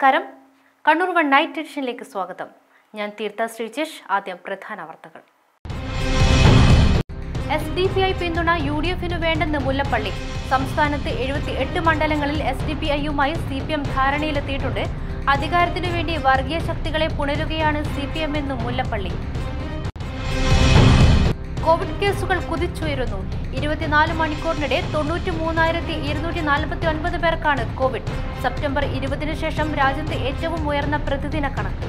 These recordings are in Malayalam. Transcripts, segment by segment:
നമസ്കാരം കണ്ണൂർ വൺ നൈറ്റ് എഡിഷനിലേക്ക് സ്വാഗതം ഞാൻ തീർത്ഥ ശ്രീജേഷ് ആദ്യം പ്രധാന വാർത്തകൾ എസ് ഡി പി ഐ പിന്തുണ യു ഡി എഫിനു വേണ്ടെന്ന് മുല്ലപ്പള്ളി സംസ്ഥാനത്ത് എഴുപത്തി എട്ട് മണ്ഡലങ്ങളിൽ എസ് ഡി പി ഐയുമായി സി പി എം ധാരണയിലെത്തിയിട്ടുണ്ട് അധികാരത്തിനു വേണ്ടി വർഗീയ ശക്തികളെ പുണരുകയാണ് സി പി എം എന്നും മുല്ലപ്പള്ളി കോവിഡ് കേസുകൾ കുതിച്ചുയരുന്നു ഇരുപത്തിനാല് മണിക്കൂറിനിടെ തൊണ്ണൂറ്റി മൂന്നായിരത്തി ഇരുന്നൂറ്റി നാൽപ്പത്തി ഒൻപത് പേർക്കാണ് കോവിഡ് സെപ്റ്റംബർ ഇരുപതിനു ശേഷം രാജ്യത്ത് ഏറ്റവും ഉയർന്ന പ്രതിദിന കണക്ക്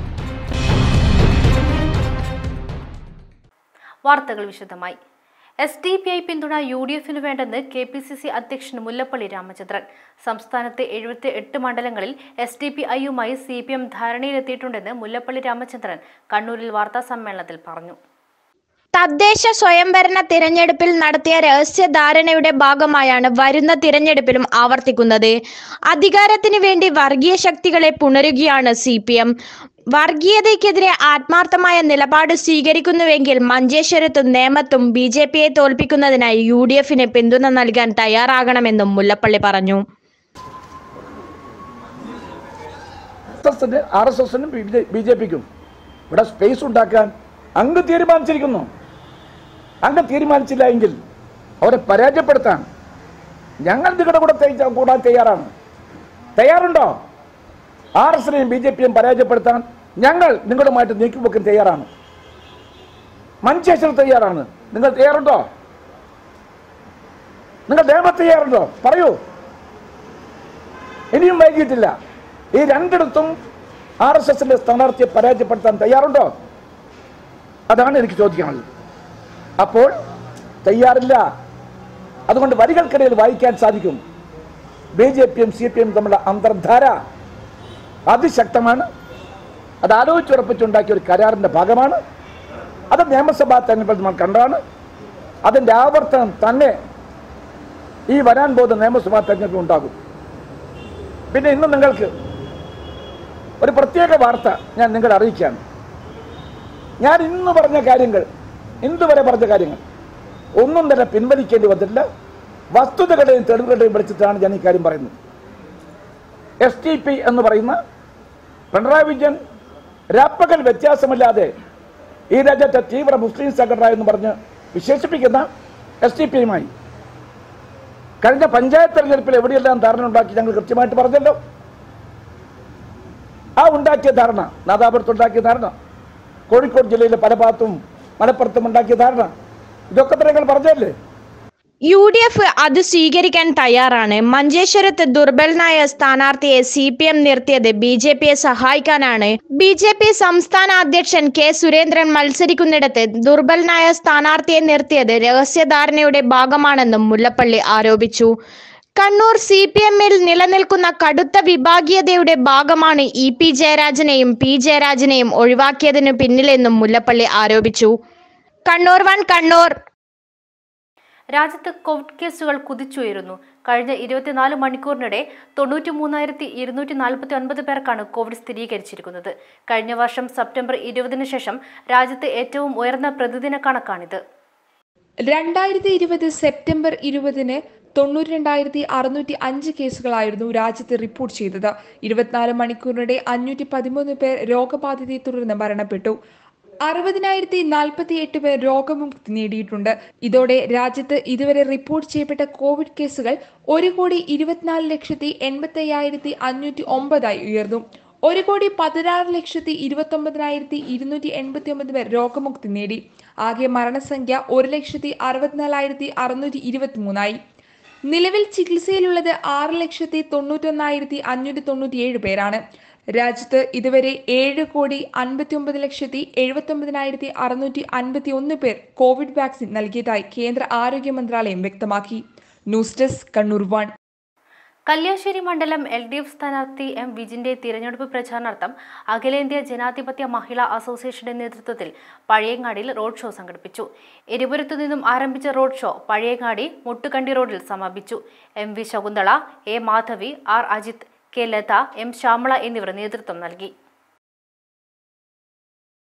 വാർത്തകൾ വിശദമായി എസ് ഡി പി ഐ പിന്തുണ യു ഡി എഫിനു വേണ്ടെന്ന് കെ പി സി സി അധ്യക്ഷൻ മുല്ലപ്പള്ളി രാമചന്ദ്രൻ സംസ്ഥാനത്തെ എഴുപത്തി എട്ട് മണ്ഡലങ്ങളിൽ എസ് ഡി പി ഐയുമായി സി പി എം ധാരണയിലെത്തിയിട്ടുണ്ടെന്ന് മുല്ലപ്പള്ളി രാമചന്ദ്രൻ കണ്ണൂരിൽ വാർത്താ സമ്മേളനത്തിൽ പറഞ്ഞു തദ്ദേശ സ്വയംഭരണ തിരഞ്ഞെടുപ്പിൽ നടത്തിയ രഹസ്യധാരണയുടെ ഭാഗമായാണ് വരുന്ന തിരഞ്ഞെടുപ്പിലും ആവർത്തിക്കുന്നത് അധികാരത്തിന് വേണ്ടി വർഗീയ ശക്തികളെ പുണരുകയാണ് സി പി എം വർഗീയതയ്ക്കെതിരെ ആത്മാർത്ഥമായ നിലപാട് സ്വീകരിക്കുന്നുവെങ്കിൽ മഞ്ചേശ്വരത്തും നേമത്തും ബി ജെ പിയെ തോൽപ്പിക്കുന്നതിനായി യു ഡി എഫിന് പിന്തുണ നൽകാൻ തയ്യാറാകണമെന്നും മുല്ലപ്പള്ളി പറഞ്ഞു എസിന് ആർ എസ് എസിനും ബി ജെ പിക്കും ഇവിടെ സ്പേസ് ഉണ്ടാക്കാൻ അങ്ങ് തീരുമാനിച്ചിരിക്കുന്നു അങ്ങ് തീരുമാനിച്ചില്ല എങ്കിൽ അവരെ പരാജയപ്പെടുത്താൻ ഞങ്ങൾ നിങ്ങളുടെ കൂടെ തയ്ച്ച- കൂടാൻ തയ്യാറാണ് തയ്യാറുണ്ടോ ആർ എസിനെയും ബി ജെ പിയും പരാജയപ്പെടുത്താൻ ഞങ്ങൾ നിങ്ങളുമായിട്ട് നീക്കിവെക്കാൻ തയ്യാറാണ് മഞ്ചേശ്വരം തയ്യാറാണ് നിങ്ങൾ തയ്യാറുണ്ടോ നിങ്ങൾ നേമത്ത് തയ്യാറുണ്ടോ പറയൂ ഇനിയും വൈകിട്ടില്ല ഈ രണ്ടിടത്തും ആർ എസ് എസിന്റെ സ്ഥാനാർത്ഥിയെ പരാജയപ്പെടുത്താൻ തയ്യാറുണ്ടോ അതാണ് എനിക്ക് ചോദിക്കാനുള്ളത് അപ്പോൾ തയ്യാറില്ല അതുകൊണ്ട് വരികൾക്കിടയിൽ വായിക്കാൻ സാധിക്കും ബി ജെ പിയും സി പി എം തമ്മിലുള്ള അന്തർധാര അതിശക്തമാണ് അത് ആലോചിച്ചുറപ്പിച്ചുണ്ടാക്കിയ ഒരു കരാറിന്റെ ഭാഗമാണ് അത് നിയമസഭാ തെരഞ്ഞെടുപ്പിൽ നമ്മൾ കണ്ടതാണ് അതിന്റെ ആവർത്തനം തന്നെ ഈ വരാൻ പോകുന്ന നിയമസഭാ തെരഞ്ഞെടുപ്പിൽ ഉണ്ടാകും പിന്നെ ഇന്ന് നിങ്ങൾക്ക് ഒരു പ്രത്യേക വാർത്ത ഞാൻ നിങ്ങളെ അറിയിക്കുകയാണ് ഞാൻ ഇന്ന് പറഞ്ഞ കാര്യങ്ങൾ ഇന്ന് വരെ പറഞ്ഞ കാര്യങ്ങൾ ഒന്നും തന്നെ പിൻവലിക്കേണ്ടി വന്നിട്ടില്ല വസ്തുതകളുടെയും തെളിവുകളുടെയും വെളിച്ചത്തിലാണ് ഞാൻ ഈ കാര്യം പറയുന്നത് എസ് ടി പി എന്ന് പറയുന്ന പിണറായി വിജയൻ രാപ്പകൽ വ്യത്യാസമില്ലാതെ ഈ രാജ്യത്തെ തീവ്ര മുസ്ലിം സംഘടന എന്ന് പറഞ്ഞ് വിശേഷിപ്പിക്കുന്ന എസ് ടി പിയുമായി കഴിഞ്ഞ പഞ്ചായത്ത് തെരഞ്ഞെടുപ്പിൽ എവിടെയെല്ലാം ധാരണ ഉണ്ടാക്കി ഞങ്ങൾ കൃത്യമായിട്ട് പറഞ്ഞല്ലോ ആ ഉണ്ടാക്കിയ ധാരണ നാദാപുരത്ത് ഉണ്ടാക്കിയ ധാരണ കോഴിക്കോട് ജില്ലയിലെ പല ഭാഗത്തും മലപ്പുറത്തും ഉണ്ടാക്കിയ ധാരണ ഇതൊക്കെ തന്നെ ഞങ്ങൾ പറഞ്ഞല്ലേ യു ഡി എഫ് അത് സ്വീകരിക്കാൻ തയ്യാറാണ് മഞ്ചേശ്വരത്ത് ദുർബലനായ സ്ഥാനാർത്ഥിയെ സി പി എം നിർത്തിയത് ബി ജെ പിയെ സഹായിക്കാനാണ് ബി ജെ പി സംസ്ഥാന അധ്യക്ഷൻ കെ സുരേന്ദ്രൻ മത്സരിക്കുന്നിടത്ത് ദുർബലനായ സ്ഥാനാർത്ഥിയെ നിർത്തിയത് രഹസ്യധാരണയുടെ ഭാഗമാണെന്നും മുല്ലപ്പള്ളി ആരോപിച്ചു കണ്ണൂർ സി പി എമ്മിൽ നിലനിൽക്കുന്ന കടുത്ത വിഭാഗീയതയുടെ ഭാഗമാണ് ഇ പി ജയരാജനെയും പി ജയരാജനെയും ഒഴിവാക്കിയതിനു പിന്നിലെന്നും മുല്ലപ്പള്ളി ആരോപിച്ചു കണ്ണൂർ വൺ കണ്ണൂർ രാജ്യത്ത് കോവിഡ് കേസുകൾ കുതിച്ചുയരുന്നു കഴിഞ്ഞ ഇരുപത്തിനാല് മണിക്കൂറിനിടെ തൊണ്ണൂറ്റി മൂന്നായിരത്തി ഇരുന്നൂറ്റി നാൽപ്പത്തി ഒൻപത് പേർക്കാണ് കോവിഡ് സ്ഥിരീകരിച്ചിരിക്കുന്നത് കഴിഞ്ഞ വർഷം സെപ്റ്റംബർ ഇരുപതിനു ശേഷം രാജ്യത്ത് ഏറ്റവും ഉയർന്ന പ്രതിദിന കണക്കാണിത് രണ്ടായിരത്തി ഇരുപത് സെപ്റ്റംബർ ഇരുപതിന് തൊണ്ണൂറ്റി രണ്ടായിരത്തി അറുന്നൂറ്റി അഞ്ച് കേസുകളായിരുന്നു രാജ്യത്ത് റിപ്പോർട്ട് ചെയ്തത് ഇരുപത്തിനാല് മണിക്കൂറിനിടെ അഞ്ഞൂറ്റി പതിമൂന്ന് പേർ രോഗബാധിതയെ തുടർന്ന് മരണപ്പെട്ടു അറുപതിനായിരത്തി നാൽപ്പത്തി എട്ട് പേർ രോഗമുക്തി നേടിയിട്ടുണ്ട് ഇതോടെ രാജ്യത്ത് ഇതുവരെ റിപ്പോർട്ട് ചെയ്യപ്പെട്ട കോവിഡ് കേസുകൾ ഒരു കോടി ഇരുപത്തിനാല് ലക്ഷത്തി എൺപത്തി അയ്യായിരത്തി അഞ്ഞൂറ്റി ഒമ്പതായി ഉയർന്നു ഒരു കോടി പതിനാറ് ലക്ഷത്തി ഇരുപത്തി ഒമ്പതിനായിരത്തി ഇരുന്നൂറ്റി എൺപത്തി ഒമ്പത് പേർ രോഗമുക്തി നേടി ആകെ മരണസംഖ്യ ഒരു ലക്ഷത്തി അറുപത്തിനാലായിരത്തി അറുന്നൂറ്റി ഇരുപത്തി മൂന്നായി നിലവിൽ ചികിത്സയിലുള്ളത് ആറ് ലക്ഷത്തി തൊണ്ണൂറ്റൊന്നായിരത്തി അഞ്ഞൂറ്റി തൊണ്ണൂറ്റിയേഴ് പേരാണ് രാജ്യത്ത് ഇതുവരെ ഏഴ് കോടി അൻപത്തി ഒമ്പത് ലക്ഷത്തി എഴുപത്തി ഒമ്പതിനായിരത്തി അറുന്നൂറ്റി അൻപത്തി ഒന്ന് പേർ കോവിഡ് വാക്സിൻ നൽകിയതായി കേന്ദ്ര ആരോഗ്യ മന്ത്രാലയം വ്യക്തമാക്കി news desk Kannur one Kalliasseri മണ്ഡലം എൽ ഡി എഫ് സ്ഥാനാർത്ഥി എം വിജിന്റെ തിരഞ്ഞെടുപ്പ് പ്രചാരണാർത്ഥം അഖിലേന്ത്യാ ജനാധിപത്യ മഹിളാ അസോസിയേഷന്റെ നേതൃത്വത്തിൽ പഴയങ്ങാടിയിൽ റോഡ് ഷോ സംഘടിപ്പിച്ചു എരിപുരത്തു നിന്നും ആരംഭിച്ച റോഡ് ഷോ പഴയങ്ങാടി മുട്ടുകണ്ടി റോഡിൽ സമാപിച്ചു M V Sakunthala A Madhavi R Ajith K Latha M Shyamala എന്നിവർ നേതൃത്വം നൽകി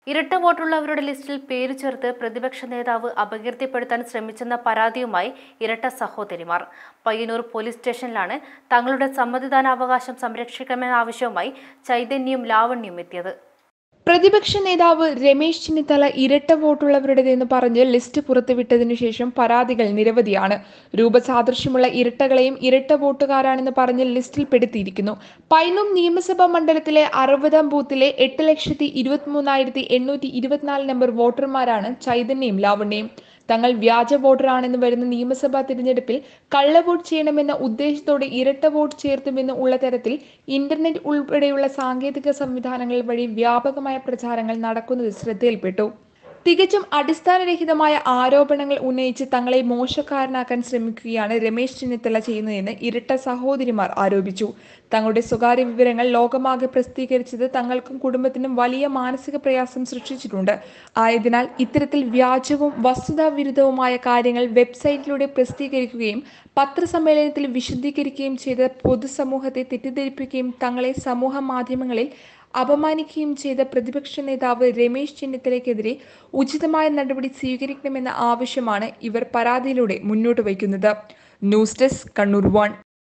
ഇരട്ട വോട്ടുള്ളവരുടെ ലിസ്റ്റിൽ പേര് ചേർത്ത് പ്രതിപക്ഷ നേതാവ് അപകീർത്തിപ്പെടുത്താൻ ശ്രമിച്ചെന്ന പരാതിയുമായി ഇരട്ട സഹോദരിമാർ പയ്യന്നൂർ പോലീസ് സ്റ്റേഷനിലാണ് തങ്ങളുടെ സമ്മതിദാനാവകാശം സംരക്ഷിക്കണമെന്ന ആവശ്യവുമായി ചൈതന്യവും ലാവണ്യവും എത്തിയത് പ്രതിപക്ഷ നേതാവ് രമേശ് ചെന്നിത്തല ഇരട്ട വോട്ടുള്ളവരുടേതെന്ന് പറഞ്ഞ് ലിസ്റ്റ് പുറത്തുവിട്ടതിനു ശേഷം പരാതികൾ നിരവധിയാണ് രൂപസാദൃശ്യമുള്ള ഇരട്ടകളെയും ഇരട്ട വോട്ടുകാരാണെന്ന് പറഞ്ഞ് ലിസ്റ്റിൽ പെടുത്തിയിരിക്കുന്നു പൈനൂം നിയമസഭാ മണ്ഡലത്തിലെ അറുപതാം ബൂത്തിലെ എട്ട് ലക്ഷത്തി ഇരുപത്തിമൂന്നായിരത്തി എണ്ണൂറ്റി ഇരുപത്തിനാല് നമ്പർ വോട്ടർമാരാണ് ചൈതന്യയും ലാവണ്യയും തങ്ങൾ വ്യാജ വോട്ടറാണെന്ന് വരുന്ന നിയമസഭാ തിരഞ്ഞെടുപ്പിൽ കള്ളവോട്ട് ചെയ്യണമെന്ന ഉദ്ദേശത്തോടെ ഇരട്ട വോട്ട് ചേർത്തുമെന്ന് ഉള്ള തരത്തിൽ ഇന്റർനെറ്റ് ഉൾപ്പെടെയുള്ള സാങ്കേതിക സംവിധാനങ്ങൾ വഴി വ്യാപകമായ പ്രചാരങ്ങൾ നടക്കുന്നത് ശ്രദ്ധയിൽപ്പെട്ടു തികച്ചും അടിസ്ഥാനരഹിതമായ ആരോപണങ്ങൾ ഉന്നയിച്ച് തങ്ങളെ മോശക്കാരനാക്കാൻ ശ്രമിക്കുകയാണ് രമേശ് ചെന്നിത്തല ചെയ്യുന്നതെന്ന് ഇരട്ട സഹോദരിമാർ ആരോപിച്ചു തങ്ങളുടെ സ്വകാര്യ വിവരങ്ങൾ ലോകമാകെ പ്രസിദ്ധീകരിച്ചത് തങ്ങൾക്കും കുടുംബത്തിനും വലിയ മാനസിക പ്രയാസം സൃഷ്ടിച്ചിട്ടുണ്ട് ആയതിനാൽ ഇത്തരത്തിൽ വ്യാജവും വസ്തുതാവിരുദ്ധവുമായ കാര്യങ്ങൾ വെബ്സൈറ്റിലൂടെ പ്രസിദ്ധീകരിക്കുകയും പത്രസമ്മേളനത്തിൽ വിശദീകരിക്കുകയും ചെയ്ത പൊതുസമൂഹത്തെ തെറ്റിദ്ധരിപ്പിക്കുകയും തങ്ങളെ സമൂഹ മാധ്യമങ്ങളിൽ അപമാനിക്കുകയും ചെയ്ത പ്രതിപക്ഷ നേതാവ് രമേശ് ചെന്നിത്തലയ്ക്കെതിരെ ഉചിതമായ നടപടി സ്വീകരിക്കണമെന്ന ആവശ്യമാണ് ഇവർ പരാതിയിലൂടെ മുന്നോട്ട് വയ്ക്കുന്നത് ന്യൂസ് ഡെസ്ക് കണ്ണൂർ വൺ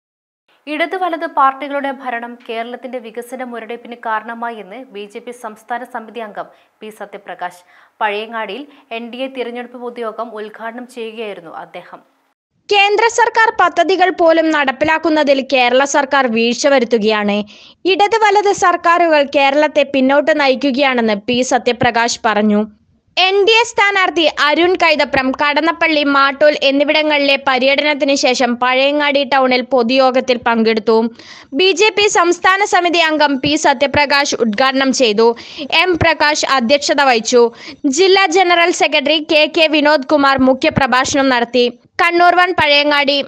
ഇടത് വലത് പാർട്ടികളുടെ ഭരണം കേരളത്തിന്റെ വികസന മുരടിപ്പിന് കാരണമായി എന്ന് ബി ജെ പി സംസ്ഥാന സമിതി അംഗം പി സത്യപ്രകാശ് പഴയങ്ങാടിയിൽ എൻ ഡി എ തിരഞ്ഞെടുപ്പ് പൊതുയോഗം ഉദ്ഘാടനം ചെയ്യുകയായിരുന്നു അദ്ദേഹം കേന്ദ്ര സർക്കാർ പദ്ധതികൾ പോലും നടപ്പിലാക്കുന്നതിൽ കേരള സർക്കാർ വീഴ്ച വരുത്തുകയാണ് ഇടത് വലത് സർക്കാരുകൾ കേരളത്തെ പിന്നോട്ട് നയിക്കുകയാണെന്ന് പി സത്യപ്രകാശ് പറഞ്ഞു എൻ ഡി എ സ്ഥാനാർത്ഥി അരുൺ കൈതപ്രം കടന്നപ്പള്ളി മാട്ടൂൽ എന്നിവിടങ്ങളിലെ പര്യടനത്തിന് ശേഷം പഴയങ്ങാടി ടൗണിൽ പൊതുയോഗത്തിൽ പങ്കെടുത്തു ബി ജെ പി സംസ്ഥാന സമിതി അംഗം പി സത്യപ്രകാശ് ഉദ്ഘാടനം ചെയ്തു എം പ്രകാശ് അധ്യക്ഷത വഹിച്ചു ജില്ലാ general secretary K K Vinod Kumar മുഖ്യപ്രഭാഷണം നടത്തി കണ്ണൂർ വൺ പഴയങ്ങാടി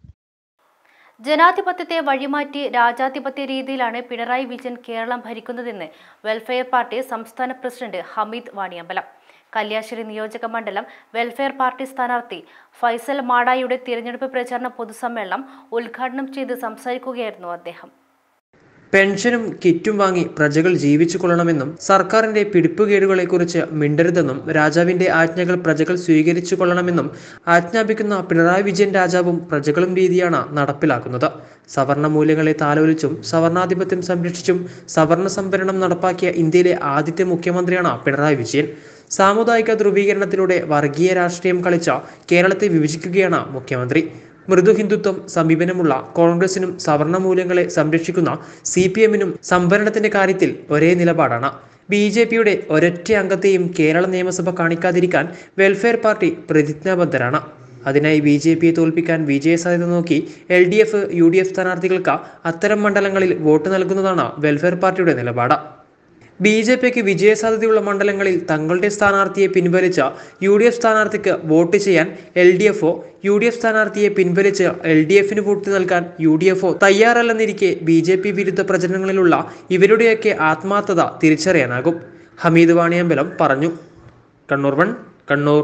ജനാധിപത്യത്തെ വഴിമാറ്റി രാജാധിപത്യ രീതിയിലാണ് പിണറായി വിജയൻ കേരളം ഭരിക്കുന്നതെന്ന് വെൽഫെയർ പാർട്ടി സംസ്ഥാന പ്രസിഡന്റ് ഹമീദ് വാണിയമ്പലം കല്യാശ്ശേരി നിയോജക മണ്ഡലം വെൽഫെയർ പാർട്ടി സ്ഥാനാർത്ഥി ഫൈസൽ മാടായുടെ തിരഞ്ഞെടുപ്പ് പ്രചാരണ പൊതുസമ്മേളനം ഉദ്ഘാടനം ചെയ്ത് സംസാരിക്കുകയായിരുന്നു അദ്ദേഹം പെൻഷനും കിറ്റും വാങ്ങി പ്രജകൾ ജീവിച്ചു കൊള്ളണമെന്നും സർക്കാരിന്റെ പിടിപ്പുകേടുകളെക്കുറിച്ച് മിണ്ടരുതെന്നും രാജാവിന്റെ ആജ്ഞകൾ പ്രജകൾ സ്വീകരിച്ചു കൊള്ളണമെന്നും ആജ്ഞാപിക്കുന്ന പിണറായി വിജയൻ രാജാവും പ്രജകളും രീതിയാണ് നടപ്പിലാക്കുന്നത് സവർണ മൂല്യങ്ങളെ താലോലിച്ചും സവർണാധിപത്യം സംരക്ഷിച്ചും സവർണ സംവരണം നടപ്പാക്കിയ ഇന്ത്യയിലെ ആദ്യത്തെ മുഖ്യമന്ത്രിയാണ് പിണറായി വിജയൻ സാമുദായിക ധ്രുവീകരണത്തിലൂടെ വർഗീയ രാഷ്ട്രീയം കളിച്ച കേരളത്തെ വിഭജിക്കുകയാണ് മുഖ്യമന്ത്രി മൃദു ഹിന്ദുത്വം സമീപനമുള്ള കോൺഗ്രസിനും സവർണ മൂല്യങ്ങളെ സംരക്ഷിക്കുന്ന സി പി എമ്മിനും സംവരണത്തിന്റെ കാര്യത്തിൽ ഒരേ നിലപാടാണ് ബി ജെ പിയുടെ ഒരൊറ്റ അംഗത്തെയും കേരള നിയമസഭ കാണിക്കാതിരിക്കാൻ വെൽഫെയർ പാർട്ടി പ്രതിജ്ഞാബദ്ധരാണ് അതിനായി ബി ജെ പിയെ തോൽപ്പിക്കാൻ വിജയസാധ്യത നോക്കി L D F U D F സ്ഥാനാർത്ഥികൾക്ക് അത്തരം മണ്ഡലങ്ങളിൽ വോട്ട് നൽകുന്നതാണ് വെൽഫെയർ പാർട്ടിയുടെ നിലപാട് ബി ജെ പിക്ക് വിജയസാധ്യതയുള്ള മണ്ഡലങ്ങളിൽ തങ്ങളുടെ സ്ഥാനാർത്ഥിയെ പിൻവലിച്ച യു ഡി എഫ് സ്ഥാനാർത്ഥിക്ക് വോട്ട് ചെയ്യാൻ എൽ ഡി എഫോ യു ഡി എഫ് സ്ഥാനാർത്ഥിയെ പിൻവലിച്ച് എൽ ഡി എഫിന് വോട്ട് നൽകാൻ യു ഡി എഫോ തയ്യാറല്ലെന്നിരിക്കെ ബി ജെ പി വിരുദ്ധ പ്രചരണങ്ങളിലുള്ള ഇവരുടെയൊക്കെ ആത്മാർത്ഥത തിരിച്ചറിയാനാകും ഹമീദ് വാണിയമ്പലം പറഞ്ഞു കണ്ണൂർ വൺ കണ്ണൂർ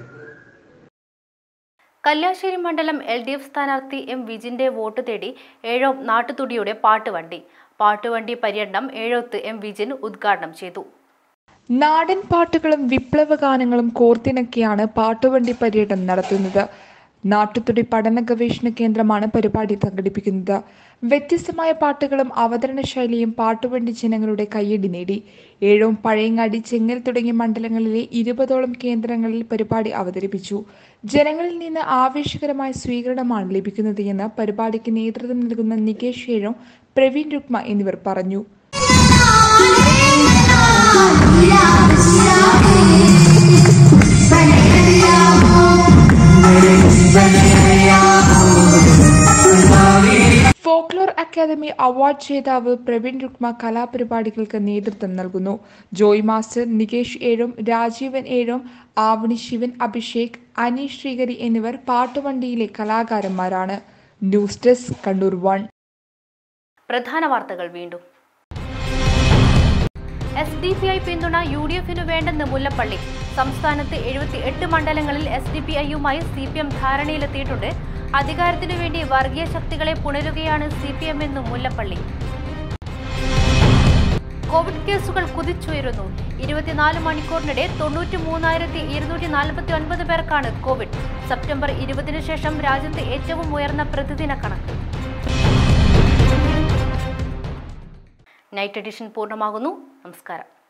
കല്യാശ്ശേരി മണ്ഡലം എൽ ഡി എഫ് സ്ഥാനാർത്ഥി എം വിജിന്റെ വോട്ട് തേടി ഏഴോം നാട്ടുതുടിയുടെ പാട്ടുവണ്ടി പാട്ടുവണ്ടി പര്യടനം ഏഴോത്ത് എം വിജിൻ ഉദ്ഘാടനം ചെയ്തു നാടൻ പാട്ടുകളും വിപ്ലവ ഗാനങ്ങളും കോർത്തിണക്കിയാണ് പാട്ടുവണ്ടി പര്യടനം നടത്തുന്നത് നാട്ടുതുടി പഠന ഗവേഷണ കേന്ദ്രമാണ് പരിപാടി സംഘടിപ്പിക്കുന്നത് വ്യത്യസ്തമായ പാട്ടുകളും അവതരണ ശൈലിയും പാട്ടുവണ്ടി ജനങ്ങളുടെ കയ്യടി നേടി ഏഴവും പഴയങ്ങാടി ചെങ്ങൽ തുടങ്ങിയ മണ്ഡലങ്ങളിലെ ഇരുപതോളം കേന്ദ്രങ്ങളിൽ പരിപാടി അവതരിപ്പിച്ചു ജനങ്ങളിൽ നിന്ന് ആവേശകരമായ സ്വീകരണമാണ് ലഭിക്കുന്നത് എന്ന് പരിപാടിക്ക് നേതൃത്വം നൽകുന്ന നികേഷ് ഏഴം പ്രവീൺ രുക്മ എന്നിവർ പറഞ്ഞു ഫോക്ലോർ അക്കാദമി അവാർഡ് ജേതാവ് പ്രവീൺ രുക്മ കലാപരിപാടികൾക്ക് നേതൃത്വം നൽകുന്നു ജോയ് മാസ്റ്റർ നികേഷ് ഏഴും രാജീവൻ ഏഴും ആവണി ശിവൻ അഭിഷേക് അനീഷ് ശ്രീകരി എന്നിവർ പാട്ടുവണ്ടിയിലെ കലാകാരന്മാരാണ് ന്യൂസ് ഡെസ്ക് കണ്ണൂർ വൺ പ്രധാന വാർത്തകൾ വീണ്ടും എസ് ഡി പി ഐ പിന്തുണ യു ഡി എഫിനു വേണ്ടെന്ന് മുല്ലപ്പള്ളി സംസ്ഥാനത്ത് എഴുപത്തി എട്ട് മണ്ഡലങ്ങളിൽ എസ് ഡി പി ഐയുമായി സി പി എം ധാരണയിലെത്തിയിട്ടുണ്ട് അധികാരത്തിനു വേണ്ടി വർഗീയ ശക്തികളെ പുണരുകയാണ് സി പി എം എന്നും മുല്ലപ്പള്ളി കോവിഡ് കേസുകൾ കുതിച്ചുയരുന്നു ഇരുപത്തിനാല് മണിക്കൂറിനിടെ തൊണ്ണൂറ്റി മൂന്നായിരത്തി ഇരുന്നൂറ്റി നാൽപ്പത്തി ഒൻപത് പേർക്കാണ് കോവിഡ് സെപ്റ്റംബർ ഇരുപതിനു ശേഷം രാജ്യത്ത് ഏറ്റവും ഉയർന്ന പ്രതിദിന കണക്ക് നൈറ്റ് എഡിഷൻ പൂർണ്ണമാകുന്നു നമസ്കാരം